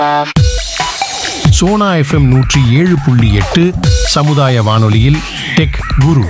Sona FM நூற்றி ஏழு புள்ளி எட்டு சமுதாய வானொலியில் டெக் குரு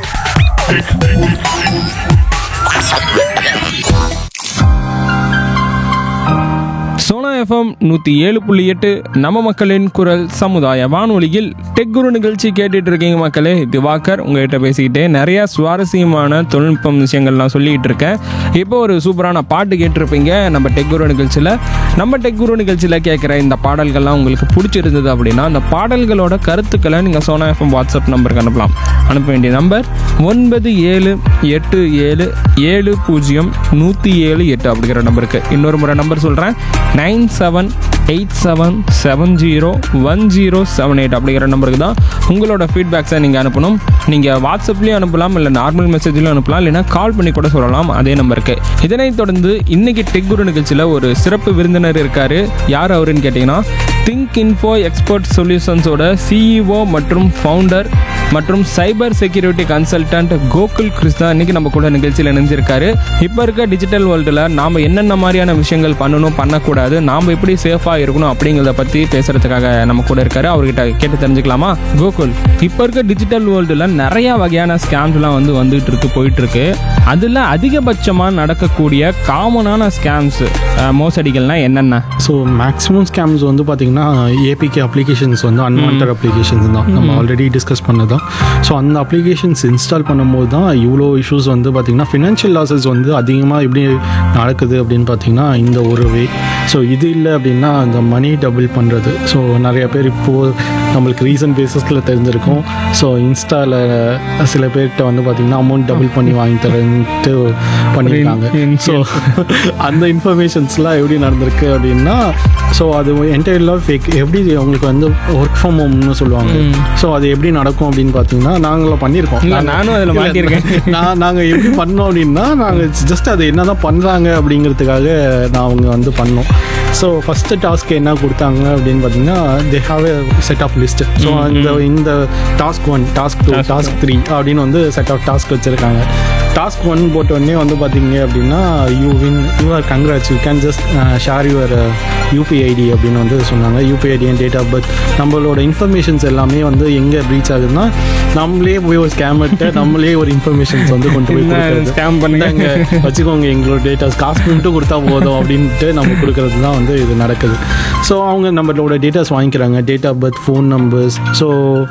சோனா எஃப்எம் நூற்றி ஏழு புள்ளி எட்டு நம்ம மக்களின் குரல் சமுதாய வானொலியில் டெக் குரு நிகழ்ச்சி கேட்டுட்டு இருக்கீங்க மக்களே திவாகர் உங்ககிட்ட பேசிக்கிட்டே நிறைய சுவாரஸ்யமான தொழில்நுட்பம் விஷயங்கள்லாம் சொல்லிட்டு இருக்கேன் இப்போ ஒரு சூப்பரான பாட்டு கேட்டிருப்பீங்க நம்ம டெக் குரு நிகழ்ச்சியில் நம்ம டெக் குரு நிகழ்ச்சியில் கேட்குற இந்த பாடல்கள்லாம் உங்களுக்கு பிடிச்சிருந்தது அப்படின்னா அந்த பாடல்களோட கருத்துக்களை நீங்கள் சோனா எஃப்எம் வாட்ஸ்அப் நம்பருக்கு அனுப்பலாம் அனுப்ப வேண்டிய நம்பர் ஒன்பது ஏழு எட்டு ஏழு ஏழு பூஜ்ஜியம் நூற்றி ஏழு எட்டு அப்படிங்கிற நம்பருக்கு இன்னொரு முறை நம்பர் சொல்கிறேன் nine seven eight seven seven zero one zero seven eight அப்படிங்கிற நம்பருக்கு தான் உங்களோட ஃபீட்பேக்ஸை நீங்கள் அனுப்பணும் நீங்கள் வாட்ஸ்அப்லேயும் அனுப்பலாம் இல்லை நார்மல் மெசேஜ்லையும் அனுப்பலாம் இல்லைனா கால் பண்ணி கூட சொல்லலாம் அதே நம்பருக்கு இதனைத் தொடர்ந்து இன்னைக்கு டெக் குரு நிகழ்ச்சியில் ஒரு சிறப்பு விருந்தினர் இருக்காரு யார் அவருன்னு கேட்டிங்கன்னா திங்க் இன்ஃபோ எக்ஸ்பர்ட் சொல்யூஷன்ஸோட சிஇஓ மற்றும் ஃபவுண்டர் மற்றும் cyber security consultant Gokul Krishna இன்னைக்கு நம்ம கூட நிகழ்ச்சியில் இணைஞ்சிருக்காரு இப்போ இருக்க டிஜிட்டல் வேர்ல்டில் நாம் என்னென்ன மாதிரியான விஷயங்கள் பண்ணணும் பண்ணக்கூடாது நாம் எப்படி சேஃபாக இருக்கணும் அப்படிங்கிறத பற்றி பேசுறதுக்காக நம்ம கூட இருக்காரு அவர்கிட்ட கேட்டு தெரிஞ்சுக்கலாமா கோகுல் இப்போ இருக்க டிஜிட்டல் வேர்ல்டில் நிறைய வகையான ஸ்கேம்ஸ்லாம் வந்து வந்துட்டு இருக்கு போயிட்டு இருக்கு அதில் அதிகபட்சமாக நடக்கக்கூடிய காமனான ஸ்கேம்ஸ் மோசடிகள்லாம் என்னென்ன ஸோ மேக்ஸிமம் ஸ்கேம்ஸ் வந்து பார்த்தீங்கன்னா ஏபிகே அப்ளிகேஷன்ஸ் வந்து அன்வான்ட் அப்ளிகேஷன்ஸ் தான் நம்ம ஆல்ரெடி டிஸ்கஸ் பண்ணதான் ஸோ அந்த அப்ளிகேஷன்ஸ் இன்ஸ்டால் பண்ணும்போது தான் இவ்வளோ இஷ்யூஸ் வந்து பார்த்தீங்கன்னா ஃபினான்ஷியல் லாசஸ் வந்து அதிகமாக எப்படி நடக்குது அப்படின்னு பார்த்தீங்கன்னா இந்த ஒரு வே ஸோ இது இல்லை அப்படின்னா அந்த மணி டபுள் பண்ணுறது ஸோ நிறைய பேர் இப்போது நம்மளுக்கு ரீசன்ட் பேசிஸில் தெரிஞ்சிருக்கும் ஸோ இன்ஸ்டாவில் சில பேர்கிட்ட வந்து பார்த்தீங்கன்னா அமௌண்ட் டபுள் பண்ணி வாங்கி தரேன்ட்டு பண்ணியிருக்காங்க ஸோ அந்த இன்ஃபர்மேஷன்ஸ்லாம் எப்படி நடந்திருக்கு அப்படின்னா ஸோ அது என்டையர்லாம் ஃபேக் எப்படி உங்களுக்கு வந்து ஒர்க் ஃப்ரம் ஹோம்னு சொல்லுவாங்க ஸோ அது எப்படி நடக்கும் அப்படின்னு பார்த்தீங்கன்னா நாங்களும் பண்ணியிருக்கோம் இல்ல, நானும் அதுல இல்ல, மாட்டியிருக்கேன். நான் நாங்கள் எப்படி பண்ணோம் அப்படின்னா நாங்கள் ஜஸ்ட் அது என்ன தான் பண்ணுறாங்க அப்படிங்கிறதுக்காக நான் அவங்க வந்து பண்ணோம் ஸோ ஃபஸ்ட்டு டாஸ்க் என்ன கொடுத்தாங்க அப்படின்னு பார்த்தீங்கன்னா they have a set of list so இந்த இந்த task one task two task three அப்படின்னு வந்து செட் ஆஃப் டாஸ்க் வச்சுருக்காங்க டாஸ்க் ஒன் போட்ட உடனே வந்து பார்த்தீங்க அப்படின்னா you win you are congrats you can just share your UPI ID அப்படின்னு வந்து சொன்னாங்க UPI ID and date of birth நம்மளோட இன்ஃபர்மேஷன்ஸ் எல்லாமே வந்து எங்கே ரீச் ஆகுதுன்னா நம்மளே போய் ஒரு ஸ்கேமர்கிட்ட நம்மளே ஒரு இன்ஃபர்மேஷன்ஸ் வந்து கொண்டு போய் கொடுக்குறது ஸ்கேம் பண்ணுங்க இந்தாங்க, வச்சுக்கோங்க எங்களோட டேட்டாஸ் காசு மட்டும் கொடுத்தா போதும் அப்படின்ட்டு நம்ம கொடுக்கறது தான் வந்து இது நடக்குது ஸோ அவங்க நம்மளோட டேட்டாஸ் வாங்கிக்கிறாங்க date of birth phone numbers so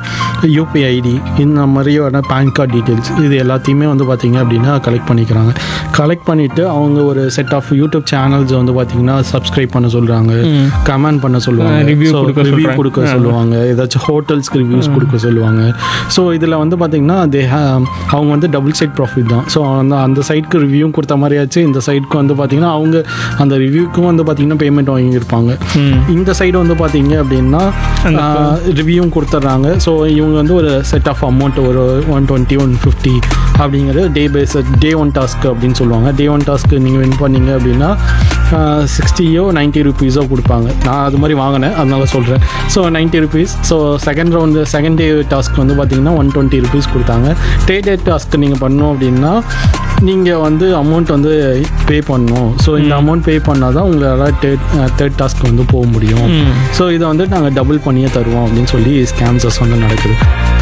UPI ID இந்த மாதிரியான பேன் கார்டு டீட்டெயில்ஸ் இது எல்லாத்தையுமே வந்து பார்த்தீங்க அப்படின்னா கலெக்ட் பண்ணிக்கிறாங்க கலெக்ட் பண்ணிவிட்டு அவங்க ஒரு செட் ஆஃப் யூடியூப் சேனல்ஸ் வந்து பார்த்தீங்கன்னா சப்ஸ்கிரைப் பண்ண சொல்கிறாங்க கமெண்ட் பண்ண சொல்லுவாங்க Review So, கொடுக்க review சொல்றாங்க. கொடுக்க சொல்லுவாங்க ஏதாச்சும் ஹோட்டல்ஸ்க்கு ரிவ்யூஸ் கொடுக்க சொல்லுவாங்க ஸோ இதில் வந்து பார்த்தீங்கன்னா தே அவங்க வந்து டபுள் சைட் ப்ராஃபிட் தான் ஸோ அந்த அந்த சைட்க்கு ரிவ்யூ கொடுத்த மாதிரியாச்சு இந்த சைட்க்கு வந்து பார்த்தீங்கன்னா அவங்க அந்த ரிவ்யூக்கும் வந்து பார்த்தீங்கன்னா பேமெண்ட் வாங்கியிருப்பாங்க இந்த சைடு வந்து பார்த்தீங்க அப்படின்னா ரிவ்யூவும் கொடுத்துட்றாங்க ஸோ இவங்க வந்து ஒரு செட் ஆஃப் அமௌண்ட் ஒரு ஒன் டுவெண்ட்டி ஒன் ஃபிஃப்டி அப்படிங்கிறது day base day one task அப்படின்னு சொல்லுவாங்க டே ஒன் டாஸ்க்கு நீங்கள் வின் பண்ணீங்க அப்படின்னா சிக்ஸ்டியோ நைன்ட்டி ருபீஸோ கொடுப்பாங்க நான் அது மாதிரி வாங்கினேன் அதனால சொல்கிறேன் so ninety rupees so second round second day task வந்து பார்த்தீங்கன்னா ஒன் டுவெண்ட்டி ருபீஸ் கொடுத்தாங்க டே டே டாஸ்க் நீங்கள் பண்ணோம் அப்படின்னா நீங்கள் வந்து அமௌண்ட் வந்து பே பண்ணணும் ஸோ இந்த அமௌண்ட் பே பண்ணால் தான் உங்களால் தேர்ட் தேர்ட் டாஸ்க் வந்து போக முடியும் ஸோ இதை வந்து நாங்கள் டபுள் பண்ணியே தருவோம் அப்படின்னு சொல்லி ஸ்கேம்ஸஸ் வந்து நடக்குது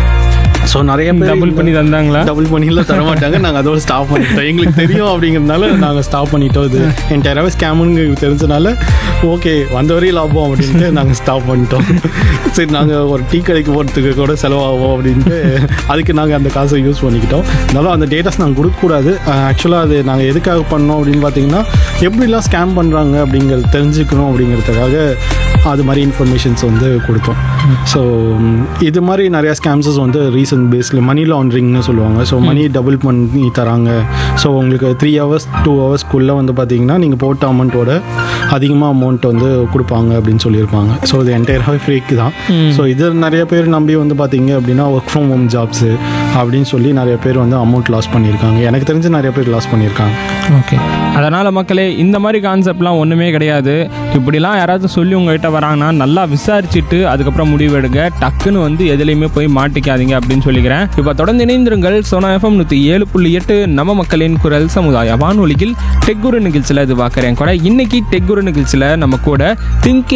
ஸோ நிறைய பேர் டபுள் பண்ணி தந்தாங்களா டபுள் பண்ணிலாம் தர மாட்டாங்க நாங்கள் அதோட ஸ்டாப் பண்ணிட்டோம் எங்களுக்கு தெரியும் அப்படிங்கிறதுனால நாங்கள் ஸ்டாப் பண்ணிட்டோம் இது என்டையராகவே ஸ்கேமுன்னு தெரிஞ்சனால ஓகே வந்த வரையும் லாபம் அப்படின்ட்டு நாங்கள் ஸ்டாப் பண்ணிட்டோம் சரி நாங்கள் ஒரு டீ கடைக்கு போகிறதுக்கு கூட செலவாகும் அப்படின்ட்டு அதுக்கு நாங்கள் அந்த காசை யூஸ் பண்ணிக்கிட்டோம் இருந்தாலும் அந்த டேட்டாஸ் நாங்கள் கொடுக்கக்கூடாது ஆக்சுவலாக அது நாங்கள் எதுக்காக பண்ணோம் அப்படின்னு பார்த்தீங்கன்னா எப்படிலாம் ஸ்கேம் பண்ணுறாங்க அப்படிங்கிறது தெரிஞ்சுக்கணும் அப்படிங்கிறதுக்காக அது மாதிரி இன்ஃபர்மேஷன்ஸ் வந்து கொடுத்தோம் ஸோ இது மாதிரி நிறையா ஸ்கேம்ஸஸ் வந்து ரீசன்ட் பேஸில் மணி லாண்ட்ரிங்னு சொல்லுவாங்க ஸோ மணி டபுள் பண்ணி தராங்க ஸோ உங்களுக்கு த்ரீ ஹவர்ஸ் டூ ஹவர்ஸ்க்குள்ளே வந்து பார்த்தீங்கன்னா நீங்கள் போட்ட அமௌண்ட்டோட அதிகமாக அமௌண்ட் வந்து கொடுப்பாங்க அப்படின்னு சொல்லியிருப்பாங்க ஸோ இது என்டையராகவே ஃபேக் தான் ஸோ இது நிறைய பேர் நம்பி வந்து பார்த்தீங்க அப்படின்னா ஒர்க் ஃப்ரம் ஹோம் ஜாப்ஸு அப்படின்னு சொல்லி நிறைய பேர் வந்து அமௌண்ட் லாஸ் பண்ணியிருக்காங்க எனக்கு தெரிஞ்சு நிறைய பேர் லாஸ் பண்ணியிருக்காங்க ஓகே அதனால் மக்களே இந்த மாதிரி கான்செப்ட்லாம் ஒன்றுமே கிடையாது இப்படிலாம் யாராவது சொல்லி உங்ககிட்ட வராங்கன்னா நல்லா விசாரிச்சுட்டு அதுக்கப்புறம் முடிவெடுங்க டக்குன்னு வந்து எதுலேயுமே போய் மாட்டிக்காதீங்க அப்படின்னு சொல்லிக்கிறேன் இப்போ தொடர்ந்து இணைந்திருங்கள் சோனா எஃப்எம் நூற்றி ஏழு புள்ளி எட்டு நம்ம மக்களின் குரல் சமுதாய வானொலியில் டெக்குரு நிகழ்ச்சியில் இது பார்க்குறேன் கூட இன்னைக்கு டெக்குரு நிகழ்ச்சியில் நம்ம கூட திங்க்